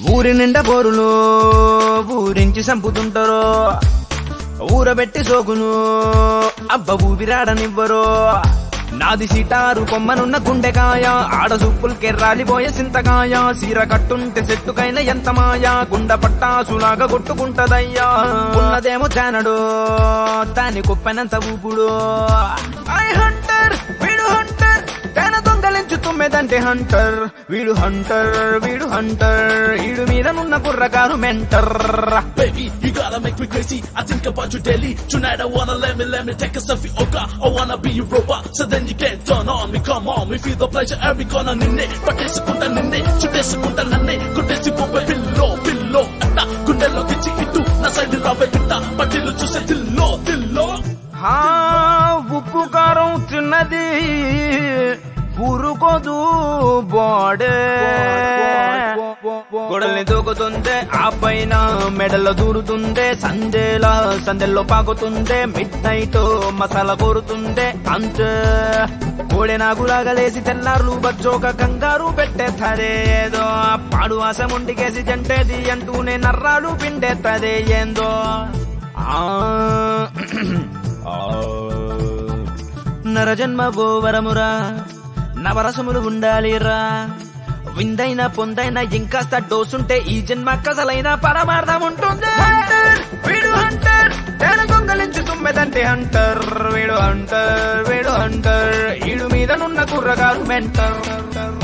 ఊరి నిండా బోరులు ఊరించి చంపుతుంటారు ఊరబెట్టి సోకును అబ్బ ఊపిరాడనివ్వరు నాది సిటారు కొమ్మనున్న గుండెకాయ ఆడ సుప్పులు కెర్రాలిపోయే సింతకాయ సీర కట్టుంటే చెట్టుకైన ఎంత మాయా గుండ పట్టాసులాగా కొట్టుకుంటదయ్యా ఉన్నదేమో జానడు దాని కుప్పెనంత ఊపుడు ఐ హంటర్ వీడు హంటర్ తేన దొంగలించు తుమ్మెదంటే హంటర్ వీడు హంటర్ వీడు హంటర్ ఈడు మీద నున్న కుర్రకారు mentor Baby, you gotta make me crazy. I think about you daily. Tonight I wanna let me, let me take a selfie. Oh God, I wanna be your robot. So then you can't turn on me. Come on, me feel the pleasure every corner నిన్నే పట్టేసుకుంటా నిన్నే చుట్టేసుకుంటా నన్నే కొట్టేసి పోవే pillow pillow అట్ట గుండెలోకి చిక్కిట్టు నా side రావే బిడ్డ పట్టిల్లు చూసే దిల్లో దిల్లో హా ఉప్పు కారం తిన్నది ఊరుకోదు బాడే గొడల్ని దూకుతుందే ఆ పైన మెడల్లో దూరుతుందే సందేలా సందెల్లో పాకుతుందే మిడ్ నైట్ మసాలా కోరుతుందే అంతే కోడె నాగులాగలేసి తెల్లార్లు బచ్చోక కంగారు పెట్టేస్తారే ఏదో పాడు ఆశ ముండికేసి జంటేది అంటూనే నర్రాలు పిండేత్తదే ఏందో ఆ నరజన్మ వరమురా నవరసములు ఉండాలిరా విందైన పొందైన ఇంకాస్త డోసుంటే ఈ జన్మ కసలైన పరమార్థం ఉంటుంది హంటర్ వీడు హంటర్ తేన దొంగలించు తుమ్మెదంటే హంటర్ వీడు హంటర్ వీడు హంటర్ ఈడు మీద నున్న కుర్రగారు మెంటర్